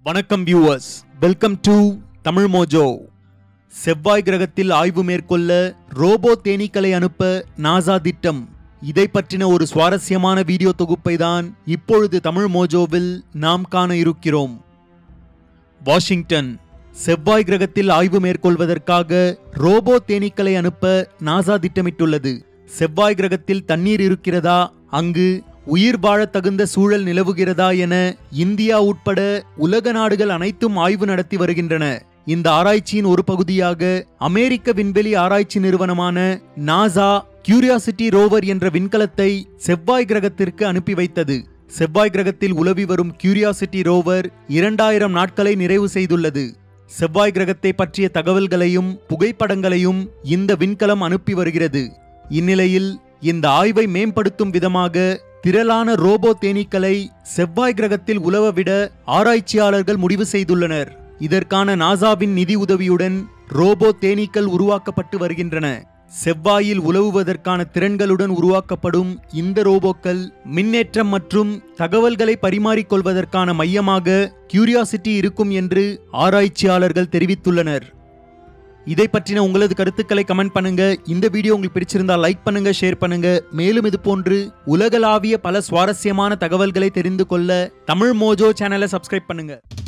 வணக்கம் viewers welcome to Tamil Mojo செவ்வாய் கிரகத்தில் ஆய்வு மேற்கொள்ள ரோபோ தேனீக்களை அனுப்ப நாசா திட்டம் இதை பற்றின ஒரு சுவாரஸ்யமான வீடியோ தொகுப்பை தான் இப்பொழுது தமிழ் மோஜோவில் நாம் காண இருக்கிறோம் வாஷிங்டன் செவ்வாய் கிரகத்தில் ஆய்வு மேற்கொள்வதற்காக ரோபோ தேனீக்களை அனுப்ப நாசா திட்டமிட்டுள்ளது செவ்வாய் கிரகத்தில் தண்ணீர் இருக்கிறதா அங்கு உயிர் வாழத் தகுந்த சூழல் நிலவுகிறதா என இந்தியா உட்பட உலக நாடுகள் அனைத்தும் ஆய்வு நடத்தி வருகின்றன இந்த ஆராய்ச்சியின் ஒரு பகுதியாக அமெரிக்க விண்வெளி ஆராய்ச்சி நிறுவனமான நாசா கியூரியாசிட்டி ரோவர் என்ற விண்கலத்தை செவ்வாய் கிரகத்திற்கு அனுப்பி வைத்தது செவ்வாய் கிரகத்தில் உலவி வரும் கியூரியாசிட்டி ரோவர் இரண்டாயிரம் நாட்களை நிறைவு செய்துள்ளது செவ்வாய் கிரகத்தை பற்றிய தகவல்களையும் புகைப்படங்களையும் இந்த விண்கலம் அனுப்பி வருகிறது இந்நிலையில் இந்த ஆய்வை மேம்படுத்தும் விதமாக திரளான ரோபோ தேனீக்களை செவ்வாய் கிரகத்தில் உலவவிட ஆராய்ச்சியாளர்கள் முடிவு செய்துள்ளனர் இதற்கான நாசாவின் நிதி உதவியுடன் ரோபோ தேனீக்கள் உருவாக்கப்பட்டு வருகின்றன செவ்வாயில் உலவுவதற்கான திறன்களுடன் உருவாக்கப்படும் இந்த ரோபோக்கள் மின்னேற்றம் மற்றும் தகவல்களை பரிமாறிக்கொள்வதற்கான மையமாக கியூரியாசிட்டி இருக்கும் என்று ஆராய்ச்சியாளர்கள் தெரிவித்துள்ளனர் இதை பற்றின உங்களது கருத்துக்களை கமெண்ட் பண்ணுங்க இந்த வீடியோ உங்களுக்கு பிடிச்சிருந்தா லைக் பண்ணுங்க ஷேர் பண்ணுங்க மேலும் இது போன்று உலகளாவிய பல சுவாரஸ்யமான தகவல்களை தெரிந்து கொள்ள தமிழ் மோஜோ சேனலை சப்ஸ்கிரைப் பண்ணுங்க